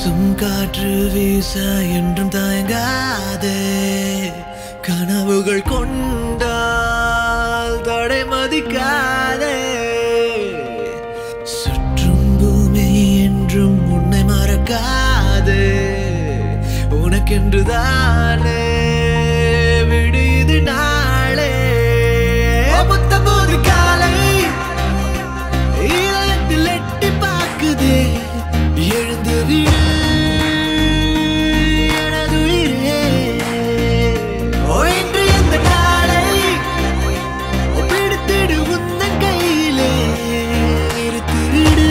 வீசும் காற்று வீச என்றும் தயங்காதே கனவுகள் கொண்டால் தடை மதிக்காதே சுற்றும் பூமி என்றும் உன்னை மறக்காதே உனக்கென்று தானே விடியுது நாளே புத்தம்போது காலை இதயத்தில் எட்டி பார்க்குதே எழுந்து விடு எனது உயிரே. ஓ, இன்று இந்த நாளை பிடித்திடு உந்தன் கையிலே நிறுத்தி விடு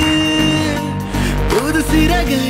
புது சிறகை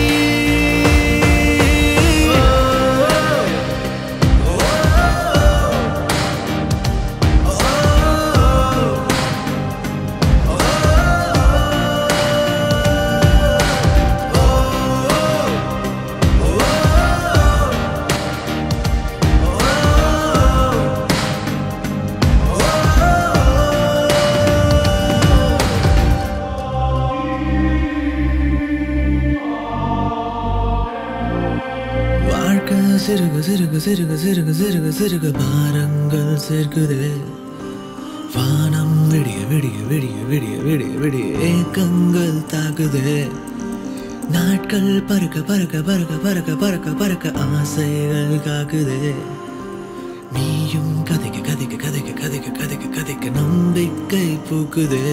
வாழ்க்கை சிறுக சிறுக சிறுக சிறுக சிறுக சிறுக பாரங்கள் சேர்க்குதே வானம் விடிய விடிய விடிய விடிய விடிய விடிய ஏக்கங்கள் தாக்குதே நாட்கள் பறக்க பறக்க பறக்க பறக்க பறக்க பறக்க ஆசைகள் காக்குதே நீயும் கதைக்க கதைக்க கதைக்க கதைக்க கதைக்க கதைக்க நம்பிக்கை பூக்குதே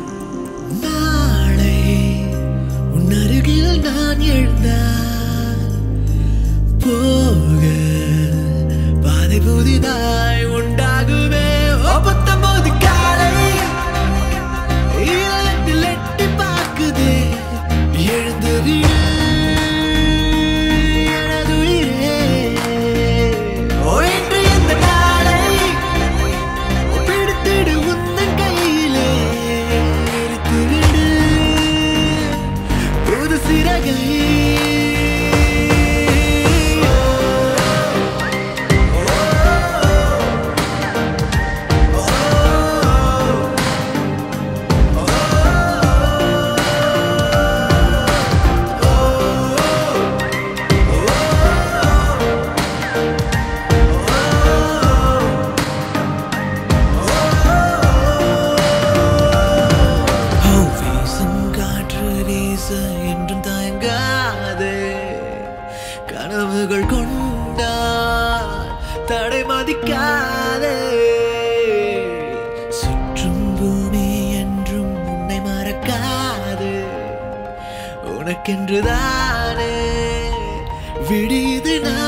நாளை உன் அருகில் நான் எழுந்தால் போக பாதை புதிதாய் உண்டாகுமே ஓ பத்தொன்பது காலை இதயத்தில் எட்டி பார்க்குதே எழுந்து விடு எனது உயிரே. ஓ, இன்று இந்த நாளை பிடித்திடு உந்தன் கையிலே நிறுத்தி விடு புது சிறகை ஓ, வீசும் காற்று வீச என்றும் தயங்காதே கனவுகள் கொண்டால் தடை மதிக்காதே சுற்றும் பூமி என்றும் உன்னை மறக்காது உனக்கென்று தானே விடியுது நான்